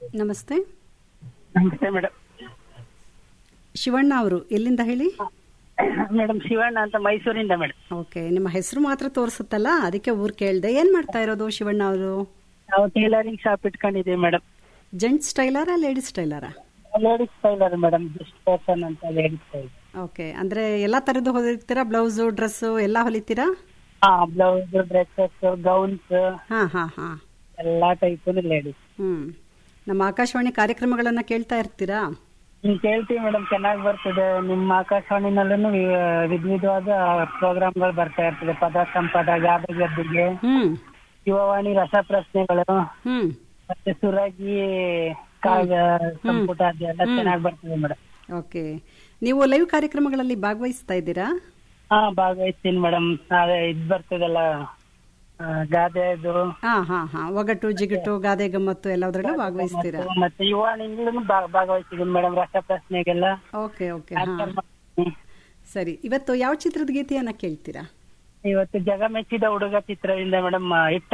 ನಮಸ್ತೆ ನಮಸ್ತೆ ಮೇಡಮ್ ಶಿವಣ್ಣ ಅವರು ಎಲ್ಲಿಂದ ಹೇಳಿ ಮೇಡಮ್ ಶಿವಣ್ಣ ಅಂತ ಮೈಸೂರಿಂದ ಮೇಡಮ್ ಓಕೆ ನಿಮ್ಮ ಹೆಸರು ಮಾತ್ರ ತೋರಿಸುತ್ತಲ್ಲ ಅದಕ್ಕೆ ಊರ್ ಕೇಳ್ದೆ ಏನ್ ಮಾಡ್ತಾ ಇರೋದು ಶಿವಣ್ಣ ಅವರು ನಾವು ಟೈಲರಿಂಗ್ ಶಾಪ್ ಇಟ್ಕೊಂಡಿದ್ದೀವಿ ಮೇಡಮ್ ಜೆಂಟ್ಸ್ ಟೈಲರಾ ಲೇಡೀಸ್ ಟೈಲರಾ ladies tailor madam just person ಅಂತ ಲೇಡೀಸ್ ಟೈಲರ್ ಓಕೆ ಅಂದ್ರೆ ಎಲ್ಲಾ ತರದ್ದು ಹೊಲಿತೀರಾ ಬ್ಲೌಸು ಡ್ರೆಸ್ಸು ಎಲ್ಲಾ ಹೊಲಿತೀರಾ ಹಾ ಬ್ಲೌಸ್ ಡ್ರೆಸ್ಸಸ್ ಗೌನ್ಸ್ ಹಾ ಹಾ ಹಾ ಎಲ್ಲಾ ಟೈಪ್ ಲೇಡೀಸ್ ಹ್ಮ್ ನಮ್ಮ ಆಕಾಶವಾಣಿ ಕಾರ್ಯಕ್ರಮಗಳನ್ನ ಕೇಳ್ತಾ ಇರ್ತೀರಾ ನೀವು ಕೇಳ್ತೀವಿ ಮೇಡಮ್ ಚೆನ್ನಾಗಿ ಬರ್ತದೆ ನಿಮ್ಮ ಆಕಾಶವಾಣಿನಲ್ಲೂ ವಿಧ ವಿಧವಾದ ಪ್ರೋಗ್ರಾಮ್ಗಳು ಬರ್ತಾ ಇರ್ತದೆ ಪದ ಸಂಪದ ಗಾದೆ ಗದ್ದಿಗೆ ಹ್ಮ್ ಯುವವಾಣಿ ರಸಪ್ರಶ್ನೆಗಳು ಹ್ಮ್ ಮತ್ತೆ ಸುರಗಿ ಕಾವ್ಯ ಸಂಪುಟ ಅದೆಲ್ಲ ಚೆನ್ನಾಗಿ ಬರ್ತದೆ ಮೇಡಮ್ ಓಕೆ ನೀವು ಲೈವ್ ಕಾರ್ಯಕ್ರಮಗಳಲ್ಲಿ ಭಾಗವಹಿಸ್ತಾ ಇದ್ದೀರಾ ಹಾ ಭಾಗವಹಿಸ್ತೀನಿ ಮೇಡಮ್ ಅದೇ ಇದ್ ಬರ್ತದಲ್ಲ ಆ, ಗಾದೆದು ಹಾ ಹಾ ಹಾ ಒಗಟು ಜಿಗಟು ಗಾದೆ ಗಮ್ಮತ್ತು ಎಲ್ಲದರಲ್ಲೂ ಭಾಗವಹಿಸ್ತೀರಾ ಮತ್ತೆ ಯುವಾನಿಂಗ್ಲೂ ಭಾಗವಹಿಸಿದ್ದೀನಿ ಮೇಡಮ್ ರಸಪ್ರಶ್ನೆಗೆಲ್ಲ ಓಕೆ ಓಕೆ ಹಾ answer ಮಾಡ್ತೀನಿ. ಸರಿ ಇವತ್ತು ಯಾವ ಚಿತ್ರದ ಗೀತೆಯನ್ನ ಕೇಳ್ತೀರಾ ಇವತ್ತು ಜಗ ಮೆಚ್ಚಿದ ಹುಡುಗ ಚಿತ್ರದಿಂದ ಮೇಡಮ್ ಇಟ್ಟ